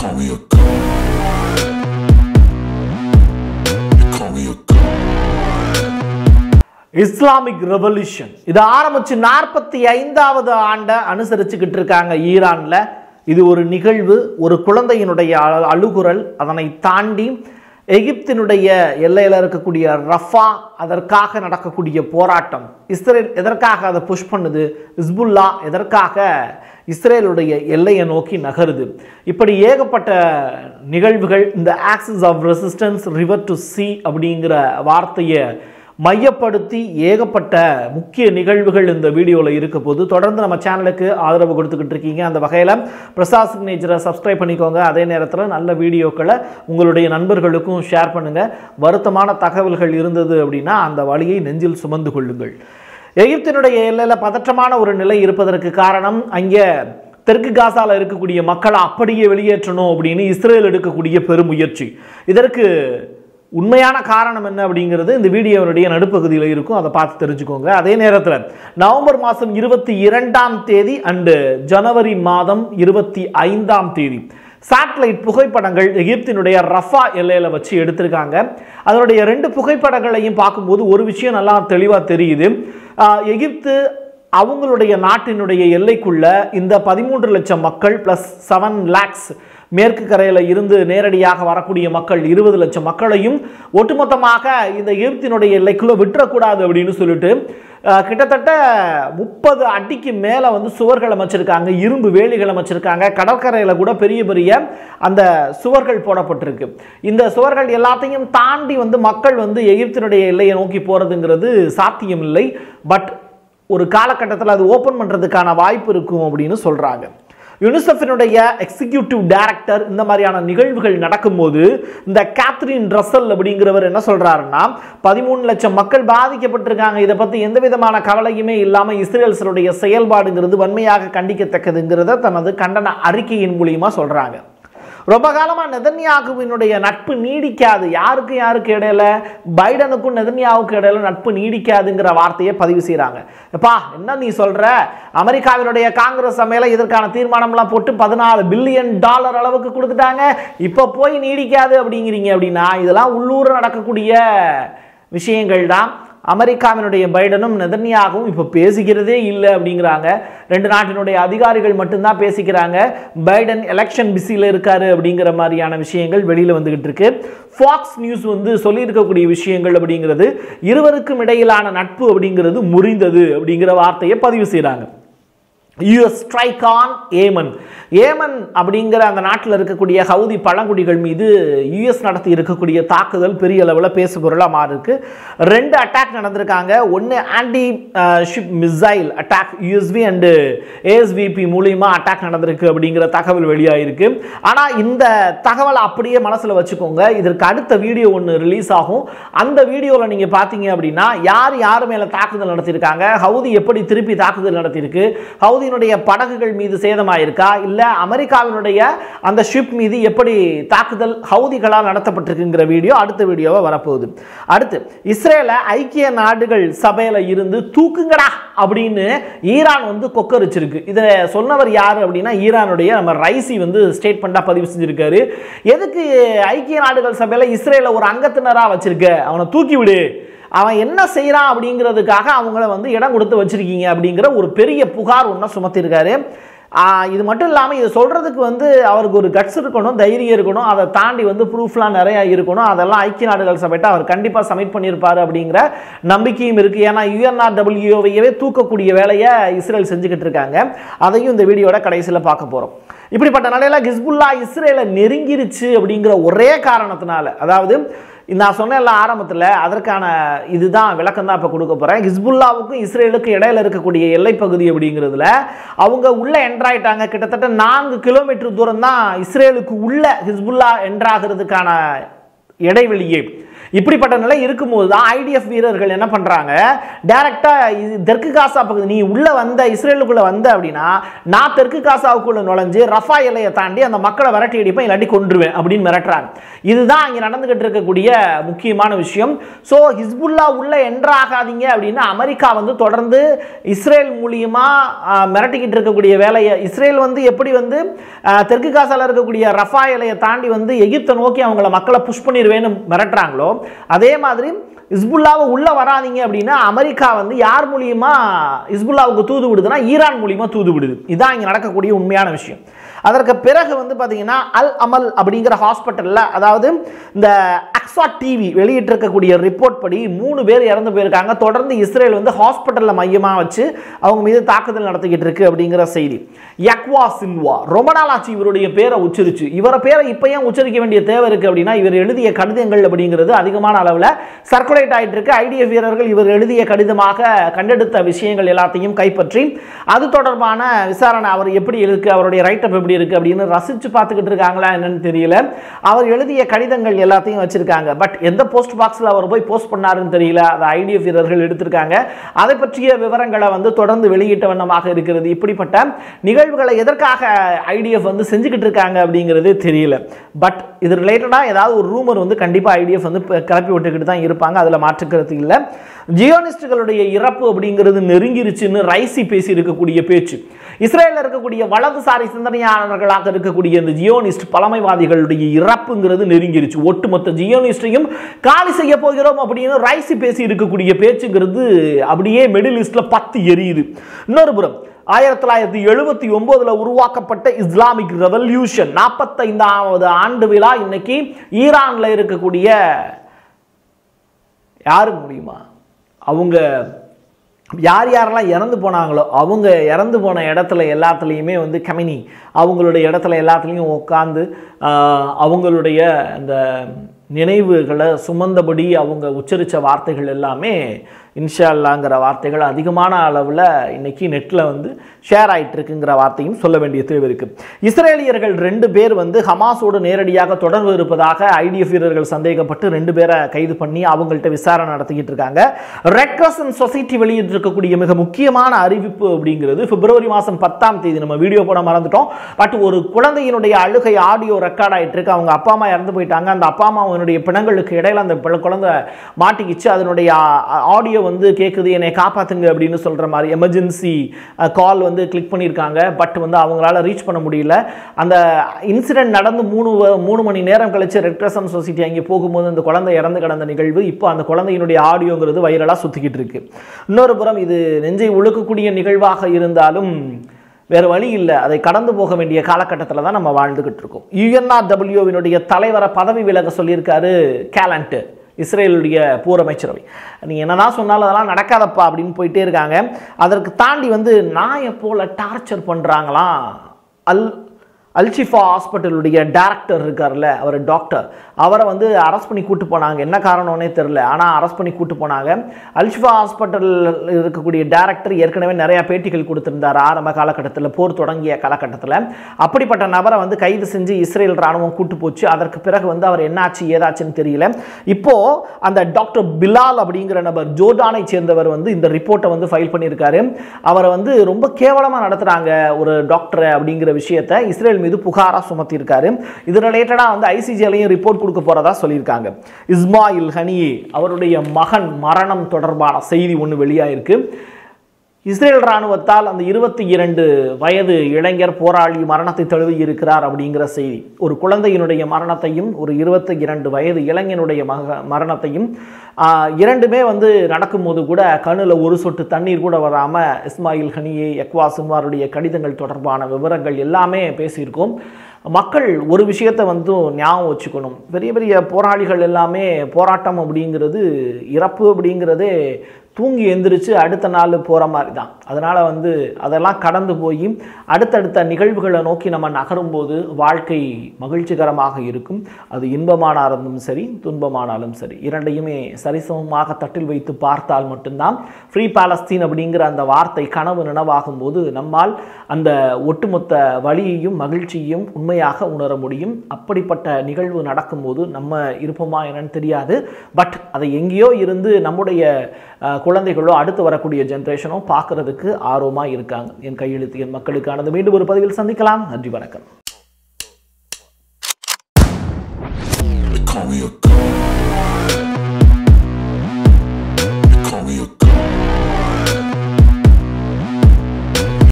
call me a god. You call me a god. Islamic revolution இது ஆரம்பிச்சு நாற்பத்தி ஐந்தாவது ஆண்டை அனுசரிச்சுக்கிட்டு இருக்காங்க ஈரான்ல இது ஒரு நிகழ்வு ஒரு குழந்தையினுடைய அழ- அழுகுரல் அதனை தாண்டி எகிப்தினுடைய எல்லையில் இருக்கக்கூடிய ரஃபா அதற்காக நடக்கக்கூடிய போராட்டம் இஸ்ரேல் எதற்காக அதை புஷ் பண்ணுது இஸ்புல்லா எதற்காக இஸ்ரேலுடைய எல்லையை நோக்கி நகருது இப்படி ஏகப்பட்ட நிகழ்வுகள் இந்த axis of resistance river to sea அப்படிங்கிற வார்த்தையை மையப்படுத்தி ஏகப்பட்ட முக்கிய நிகழ்வுகள் இந்த வீடியோவில் இருக்க போது தொடர்ந்து நம்ம சேனலுக்கு ஆதரவு கொடுத்துக்கிட்டு இருக்கீங்க அந்த வகையில் பிரசாத் சிக்னேச்சரை சப்ஸ்கிரைப் பண்ணிக்கோங்க அதே நேரத்தில் நல்ல வீடியோக்களை உங்களுடைய நண்பர்களுக்கும் ஷேர் பண்ணுங்கள் வருத்தமான தகவல்கள் இருந்தது அப்படின்னா அந்த வழியை நெஞ்சில் சுமந்து கொள்ளுங்கள் எகிப்தினுடைய எல்லையில் பதற்றமான ஒரு நிலை இருப்பதற்கு காரணம் அங்கே தெற்கு காசால இருக்கக்கூடிய மக்களை அப்படியே வெளியேற்றணும் அப்படின்னு இஸ்ரேல் எடுக்கக்கூடிய பெருமுயற்சி இதற்கு உண்மையான காரணம் என்ன அப்படிங்கிறது இந்த வீடியோனுடைய நடுப்பகுதியில் இருக்கும் அதை பார்த்து தெரிஞ்சுக்கோங்க அதே நேரத்தில் நவம்பர் மாதம் இருபத்தி இரண்டாம் தேதி அண்டு ஜனவரி மாதம் இருபத்தி ஐந்தாம் தேதி சேட்டலைட் புகைப்படங்கள் எகிப்தினுடைய ரஃபா எல்லையில் வச்சு எடுத்திருக்காங்க அதனுடைய ரெண்டு புகைப்படங்களையும் பார்க்கும்போது ஒரு விஷயம் நல்லா தெளிவாக தெரியுது ஆஹ் எகிப்து அவங்களுடைய நாட்டினுடைய எல்லைக்குள்ள இந்த பதிமூன்று லட்சம் மக்கள் ப்ளஸ் செவன் லேக்ஸ் மேற்கு கரையில் இருந்து நேரடியாக வரக்கூடிய மக்கள் இருபது லட்சம் மக்களையும் ஒட்டுமொத்தமாக இந்த எகிப்தினுடைய எல்லைக்குள்ள விட்டுறக்கூடாது அப்படின்னு சொல்லிட்டு அஹ், கிட்டத்தட்ட முப்பது அடிக்கு மேலே வந்து சுவர்கள் அமைச்சிருக்காங்க இரும்பு வேலிகள் அமைச்சிருக்காங்க கடற்கரையில் கூட பெரிய பெரிய அந்த சுவர்கள் போடப்பட்டிருக்கு இந்த சுவர்கள் எல்லாத்தையும் தாண்டி வந்து மக்கள் வந்து எகிப்தினுடைய எல்லையை நோக்கி போகிறதுங்கிறது சாத்தியமில்லை பட் ஒரு காலகட்டத்தில் அது ஓப்பன் பண்ணுறதுக்கான வாய்ப்பு இருக்கும் அப்படின்னு சொல்கிறாங்க யுனிசெஃபினுடைய எக்ஸிக்யூட்டிவ் டைரக்டர் இந்த மாதிரியான நிகழ்வுகள் நடக்கும்போது இந்த கேத்ரின் ரசல் அப்படிங்கிறவர் என்ன சொல்றாருன்னா பதிமூணு லட்சம் மக்கள் பாதிக்கப்பட்டிருக்காங்க இதை பற்றி எந்த விதமான கவலையுமே இல்லாமல் இஸ்ரேல்ஸருடைய செயல்பாடுங்கிறது வன்மையாக கண்டிக்கத்தக்கதுங்கிறத தனது கண்டன அறிக்கையின் மூலியமா சொல்றாங்க ரொம்ப காலமா நெதன்யாகுவினுடைய நட்பு நீடிக்காது யாருக்கு யாருக்கு இடையில பைடனுக்கும் நெதன்யாவுக்கும் இடையில நட்பு நீடிக்காதுங்கிற வார்த்தையை பதிவு செய்றாங்க எப்பா என்ன நீ சொல்ற அமெரிக்காவினுடைய காங்கிரஸ் சமையல இதற்கான தீர்மானம்லாம் போட்டு பதினாலு பில்லியன் டாலர் அளவுக்கு கொடுத்துட்டாங்க இப்போ போய் நீடிக்காது அப்படிங்கிறீங்க அப்படின்னா இதெல்லாம் உள்ளூர் நடக்கக்கூடிய விஷயங்கள் தான் அமெரிக்காவினுடைய பைடனும் நெதன்யாகவும் இப்போ பேசிக்கிறதே இல்லை அப்படிங்கிறாங்க ரெண்டு நாட்டினுடைய அதிகாரிகள் மட்டும்தான் பேசிக்கிறாங்க பைடன் எலெக்ஷன் பிஸியில் இருக்காரு அப்படிங்கிற மாதிரியான விஷயங்கள் வெளியில் வந்துகிட்டு இருக்கு ஃபாக்ஸ் நியூஸ் வந்து சொல்லியிருக்கக்கூடிய விஷயங்கள் அப்படிங்கிறது இருவருக்கும் இடையிலான நட்பு அப்படிங்கிறது முறிந்தது அப்படிங்கிற வார்த்தையை பதிவு செய்கிறாங்க US strike on Yemen Yemen அப்படிங்கிற அந்த நாட்டில் இருக்கக்கூடிய ஹவுதி பழங்குடிகள் மீது யுஎஸ் நடத்தி இருக்கக்கூடிய தாக்குதல் பெரிய அளவில் பேசுபொருளாக மாறி இருக்கு ரெண்டு அட்டாக் நடந்திருக்காங்க ஒன்று anti ship missile attack USV and ASVP மூலியமா அட்டாக் நடந்திருக்கு அப்படிங்கிற தகவல் வெளியாயிருக்கு ஆனால் இந்த தகவலை அப்படியே மனசில் வச்சுக்கோங்க இதற்கு அடுத்த வீடியோ ஒன்று ரிலீஸ் ஆகும் அந்த வீடியோவில் நீங்கள் பார்த்தீங்க அப்படின்னா யார் யார் மேலே தாக்குதல் நடத்தியிருக்காங்க ஹவுதி எப்படி திருப்பி தாக்குதல் நடத்தியிருக்கு ஹவுதியினுடைய படகுகள் மீது சேதமாயிருக்கா இல்லை அமெரிக்காவினுடைய அந்த ஷிப் மீது எப்படி தாக்குதல் ஹவுதிகளால் நடத்தப்பட்டிருக்குங்கிற வீடியோ அடுத்த வீடியோவை வரப்போகுது அடுத்து இஸ்ரேலை ஐக்கிய நாடுகள் சபையில் இருந்து தூக்குங்கடா அப்படின்னு ஈரான் வந்து கொக்கரிச்சிருக்கு இதை சொன்னவர் யார் அப்படின்னா ஈரானுடைய நம்ம ரைசி வந்து ஸ்டேட்மெண்ட்டாக பதிவு செஞ்சிருக்காரு எதுக்கு ஐக்கிய நாடுகள் சபையில் இஸ்ரேலை ஒரு அங்கத்தினராக வச்சிருக்க அவனை தூக்கி விடு அவன் என்ன செய்கிறான் அப்படிங்கிறதுக்காக அவங்கள வந்து இடம் கொடுத்து வச்சிருக்கீங்க அப்படிங்கிற ஒரு பெரிய புகார் ஒன்றை சுமத்திருக்காரு ஆஹ் இது மட்டும் இல்லாமல் இதை சொல்கிறதுக்கு வந்து அவருக்கு ஒரு கட்ஸ் இருக்கணும் தைரியம் இருக்கணும் அதை தாண்டி வந்து ப்ரூஃப்லாம் நிறையா இருக்கணும் அதெல்லாம் ஐக்கிய நாடுகள் சபைட்ட அவர் கண்டிப்பாக சப்மிட் பண்ணியிருப்பார் அப்படிங்கிற நம்பிக்கையும் இருக்குது ஏன்னா யுஎன்ஆர்டபிள்யூவையவே தூக்கக்கூடிய வேலையை இஸ்ரேல் செஞ்சுக்கிட்டு இருக்காங்க அதையும் இந்த வீடியோட கடைசியில் பார்க்க போகிறோம் இப்படிப்பட்ட நிலையில கிஸ்புல்லா இஸ்ரேலை நெருங்கிருச்சு அப்படிங்கிற ஒரே காரணத்தினால அதாவது நான் சொன்னேன்ல ஆரம்பத்தில் அதற்கான இதுதான் விளக்கம் தான் இப்போ கொடுக்க போகிறேன் ஹிஸ்புல்லாவுக்கும் இஸ்ரேலுக்கும் இடையில இருக்கக்கூடிய எல்லைப்பகுதி அப்படிங்கிறதுல அவங்க உள்ள என்ட்ராயிட்டாங்க கிட்டத்தட்ட நான்கு கிலோமீட்டர் தூரம் தான் இஸ்ரேலுக்கு உள்ள ஹிஸ்புல்லா என்ட்ராகிறதுக்கான இடைவெளியே இப்படிப்பட்ட நிலை இருக்கும்போது தான் ஐடிஎஃப் வீரர்கள் என்ன பண்றாங்க டைரக்டா தெற்கு காசா பகுதி நீ உள்ள வந்த இஸ்ரேலுக்குள்ள வந்த அப்படின்னா நான் தெற்கு காசாவுக்குள்ள நுழைஞ்சு ரஃபா எல்லையை தாண்டி அந்த மக்களை விரட்டி அடிப்பேன் இல்லாட்டி கொன்றுவேன் அப்படின்னு மிரட்டுறாங்க இதுதான் இங்க நடந்துகிட்டு இருக்கக்கூடிய முக்கியமான விஷயம் ஸோ ஹிஸ்புல்லா உள்ள என்ட்ரு ஆகாதீங்க அப்படின்னு அமெரிக்கா வந்து தொடர்ந்து இஸ்ரேல் மூலியமா ஆஹ், மிரட்டிக்கிட்டு இருக்கக்கூடிய வேலையை இஸ்ரேல் வந்து எப்படி வந்து ஆஹ், தெற்கு காசால இருக்கக்கூடிய ரஃபா எல்லையை தாண்டி வந்து எகிப்தை நோக்கி அவங்கள மக்களை புஷ் பண்ணிடுவேன்னு மிரட்டுறாங்களோ அதே மாதிரி இஸ்புல்லாவை உள்ள வராதீங்க அப்படின்னா அமெரிக்கா வந்து யார் மூலியமா இஸ்புல்லாவுக்கு தூது விடுதுன்னா ஈரான் மூலியமா தூது விடுது இதான் இங்க நடக்கக்கூடிய உண்மையான விஷயம் அதற்கு பிறகு வந்து பார்த்தீங்கன்னா அல் அமல் அப்படிங்கிற ஹாஸ்பிட்டலில் அதாவது இந்த அக்ஸா டிவி வெளியிட்டிருக்கக்கூடிய ரிப்போர்ட் படி மூணு பேர் இறந்து போயிருக்காங்க தொடர்ந்து இஸ்ரேல் வந்து ஹாஸ்பிட்டலில் மையமாக வச்சு அவங்க மீது தாக்குதல் நடத்திக்கிட்டு இருக்கு அப்படிங்கிற செய்தி யக்வா சில்வா ரொம்ப நாள் ஆச்சு இவருடைய பேரை உச்சரிச்சு இவரை பேரை இப்போ ஏன் உச்சரிக்க வேண்டிய தேவை இருக்கு அப்படின்னா இவர் எழுதிய கடிதங்கள் அப்படிங்கிறது அதிகமான அளவில் சர்க்குலேட் ஆயிட்டு இருக்கு ஐடிஎஃப் வீரர்கள் இவர் எழுதிய கடிதமாக கண்டெடுத்த விஷயங்கள் எல்லாத்தையும் கைப்பற்றி அது தொடர்பான விசாரணை அவர் எப்படி இருக்கு அவருடைய ரைட்டப் எப்படி இருக்கு அப்படின்னு ரசிச்சு பார்த்துக்கிட்டு இருக்காங்களா என்னன்னு தெரியல அவர் எழுதிய கடிதங்கள் எல்லாத்தையும் வச்சிருக்காங்க பட் எந்த போஸ்ட் பாக்ஸில் அவர் போய் போஸ்ட் பண்ணாருன்னு தெரியல அதை ஐடிஎஃப் வீரர்கள் எடுத்திருக்காங்க அதை பற்றிய விவரங்களை வந்து தொடர்ந்து வெளியிட்ட வண்ணமாக இருக்கிறது இப்படிப்பட்ட நிகழ்வுகளை எதற்காக ஐடிஎஃப் வந்து செஞ்சுக்கிட்டு இருக்காங்க அப்படிங்கிறது தெரியல பட் இது ரிலேட்டடாக ஏதாவது ஒரு ரூமர் வந்து கண்டிப்பாக ஐடிஎஃப் வந்து இப்ப கிளப்பி விட்டுக்கிட்டு தான் இருப்பாங்க அதில் மாற்றுக்கிறது இல்லை ஜியோனிஸ்டுகளுடைய இறப்பு அப்படிங்கிறது நெருங்கிருச்சுன்னு ரைசி பேசி இருக்கக்கூடிய பேச்சு இஸ்ரேலில் இருக்கக்கூடிய வலதுசாரி சிந்தனையாளர்களாக இருக்கக்கூடிய இந்த ஜியோனிஸ்ட் பழமைவாதிகளுடைய இறப்புங்கிறது நெருங்கிருச்சு ஒட்டுமொத்த ஜியோனிஸ்டையும் காலி செய்ய போகிறோம் அப்படின்னு ரைசி பேசி இருக்கக்கூடிய பேச்சுங்கிறது அப்படியே மிடில் ஈஸ்ட்ல பத்து எரியுது இன்னொரு புறம் ஆயிரத்தி தொள்ளாயிரத்தி எழுபத்தி ஒன்பதுல உருவாக்கப்பட்ட இஸ்லாமிக் ரெவல்யூஷன் நாற்பத்தைந்தாவது ஆண்டு விழா இன்னைக்கு ஈரான்ல இருக்கக்கூடிய யாருக்கு முடியுமா அவங்க யார் யாரெல்லாம் இறந்து போனாங்களோ அவங்க இறந்து போன இடத்துல எல்லாத்துலேயுமே வந்து கமினி அவங்களுடைய இடத்துல எல்லாத்துலேயும் உட்காந்து அவங்களுடைய அந்த நினைவுகளை சுமந்தபடி அவங்க உச்சரித்த வார்த்தைகள் எல்லாமே இன்ஷா அல்லாங்கிற வார்த்தைகள் அதிகமான அளவில் இன்னைக்கு நெட்டில் வந்து ஷேர் ஆயிட்டு இருக்குங்கிற வார்த்தையும் சொல்ல வேண்டிய தேவை இருக்கு இஸ்ரேலியர்கள் ரெண்டு பேர் வந்து ஹமாஸோடு நேரடியாக தொடர்பு இருப்பதாக ஐடிஎஃப் வீரர்கள் சந்தேகப்பட்டு ரெண்டு பேரை கைது பண்ணி அவங்கள்ட்ட விசாரணை நடத்திக்கிட்டு இருக்காங்க ரெட் கிரசன் சொசைட்டி வெளியிட்டிருக்கக்கூடிய மிக முக்கியமான அறிவிப்பு அப்படிங்கிறது பிப்ரவரி மாதம் பத்தாம் தேதி நம்ம வீடியோ போட மறந்துட்டோம் பட் ஒரு குழந்தையினுடைய அழுகை ஆடியோ ரெக்கார்ட் ஆயிட்டு இருக்கு அவங்க அப்பா அம்மா இறந்து போயிட்டாங்க அந்த அப்பா அம்மாவினுடைய பிணங்களுக்கு இடையில அந்த பிள்ளை- குழந்தை மாட்டிக்கிச்சு அதனுடைய ஆடியோ வந்து கேட்குது என்னை காப்பாத்துங்க அப்படின்னு சொல்ற மாதிரி எமர்ஜென்சி கால் வந்து கிளிக் பண்ணியிருக்காங்க பட் வந்து அவங்களால ரீச் பண்ண முடியல அந்த இன்சிடென்ட் நடந்து மூணு வ- மூணு மணி நேரம் கழிச்சு ரெட் கிரசன் சொசைட்டி அங்கே போகும்போது அந்த குழந்தை இறந்து கிடந்த நிகழ்வு இப்போ அந்த குழந்தையினுடைய ஆடியோங்கிறது வைரலாக சுத்திக்கிட்டு இருக்கு இன்னொரு புறம் இது நெஞ்சை உழுக்கக்கூடிய நிகழ்வாக இருந்தாலும் வேறு வழி இல்லை அதை கடந்து போக வேண்டிய காலகட்டத்தில் தான் நம்ம வாழ்ந்துகிட்டு இருக்கோம் யுஎன்ஆர்டபிள்யூவினுடைய தலைவரை பதவி விலக சொல்லியிருக்காரு கேலண்ட் இஸ்ரேலுடைய போர் அமைச்சரவை நீங்கள் என்னதான் சொன்னாலும் அதெல்லாம் நடக்காதப்பா அப்படின்னு போயிட்டே இருக்காங்க அதற்கு தாண்டி வந்து நாயை போல டார்ச்சர் பண்ணுறாங்களாம் அல் அல்ஷிஃபா ஹாஸ்பிட்டலுடைய டேரக்டர் இருக்கார்ல அவர் டாக்டர் அவரை வந்து அரெஸ்ட் பண்ணி கூட்டு போனாங்க என்ன காரணம்னே தெரில ஆனால் அரெஸ்ட் பண்ணி கூட்டு போனாங்க அல்ஷிஃபா ஹாஸ்பிட்டலில் இருக்கக்கூடிய டேரக்டர் ஏற்கனவே நிறைய பேட்டிகள் கொடுத்திருந்தார் ஆரம்ப காலகட்டத்தில் போர் தொடங்கிய காலகட்டத்தில் அப்படிப்பட்ட நபரை வந்து கைது செஞ்சு இஸ்ரேல் ராணுவம் கூட்டு போச்சு அதற்கு பிறகு வந்து அவர் என்னாச்சு ஏதாச்சுன்னு தெரியல இப்போ அந்த டாக்டர் பிலால் அப்படிங்கிற நபர் ஜோர்டானை சேர்ந்தவர் வந்து இந்த ரிப்போர்ட்டை வந்து ஃபைல் பண்ணியிருக்காரு அவரை வந்து ரொம்ப கேவலமாக நடத்துகிறாங்க ஒரு டாக்டர் அப்படிங்கிற விஷயத்தை இஸ்ரேல் மீது புகாராக சுமத்தியிருக்காரு இது ரிலேட்டடாக வந்து ஐசிஜிலையும் ரிப்போர்ட் கொடுக்க போகிறதா சொல்லியிருக்காங்க இஸ்மாயில் ஹனியே அவருடைய மகன் மரணம் தொடர்பான செய்தி ஒன்று வெளியாயிருக்கு இஸ்ரேல் ராணுவத்தால் அந்த இருபத்தி இரண்டு வயது இளைஞர் போராளி மரணத்தை தழுவி இருக்கிறார் அப்படிங்கிற செய்தி ஒரு குழந்தையினுடைய மரணத்தையும் ஒரு இருபத்தி இரண்டு வயது இளைஞனுடைய மக மரணத்தையும் ஆஹ், இரண்டுமே வந்து நடக்கும்போது கூட கண்ணுல ஒரு சொட்டு தண்ணீர் கூட வராமல் இஸ்மாயில் ஹனியே யக்வா சிம்வாருடைய கடிதங்கள் தொடர்பான விவரங்கள் எல்லாமே பேசியிருக்கோம் மக்கள் ஒரு விஷயத்தை வந்து ஞாபகம் வச்சுக்கணும் பெரிய பெரிய போராளிகள் எல்லாமே போராட்டம் அப்படிங்கிறது இறப்பு அப்படிங்கிறதே தூங்கி எந்திரிச்சு அடுத்த நாள் போகிற மாதிரி தான் அதனால் வந்து அதெல்லாம் கடந்து போய் அடுத்தடுத்த நிகழ்வுகளை நோக்கி நம்ம நகரும்போது வாழ்க்கை மகிழ்ச்சிகரமாக இருக்கும் அது இன்பமானாலும் சரி துன்பமானாலும் சரி இரண்டையுமே சரிசமமாக தட்டில் வைத்து பார்த்தால் மட்டும்தான் ஃப்ரீ பாலஸ்தீன் அப்படிங்கிற அந்த வார்த்தை கனவு நினைவாகும் போது நம்மால் அந்த ஒட்டுமொத்த வழியையும் மகிழ்ச்சியையும் உண்மையாக உணர முடியும் அப்படிப்பட்ட நிகழ்வு நடக்கும்போது நம்ம இருப்போமா என்னன்னு தெரியாது பட் அதை எங்கேயோ இருந்து நம்முடைய அஹ், குழந்தைகளோ அடுத்து வரக்கூடிய ஜென்ரேஷனோ பார்க்கறதுக்கு ஆர்வமாக இருக்காங்க என் கையெழுத்து என் மக்களுக்கானது மீண்டும் ஒரு பதிவில் சந்திக்கலாம் நன்றி வணக்கம்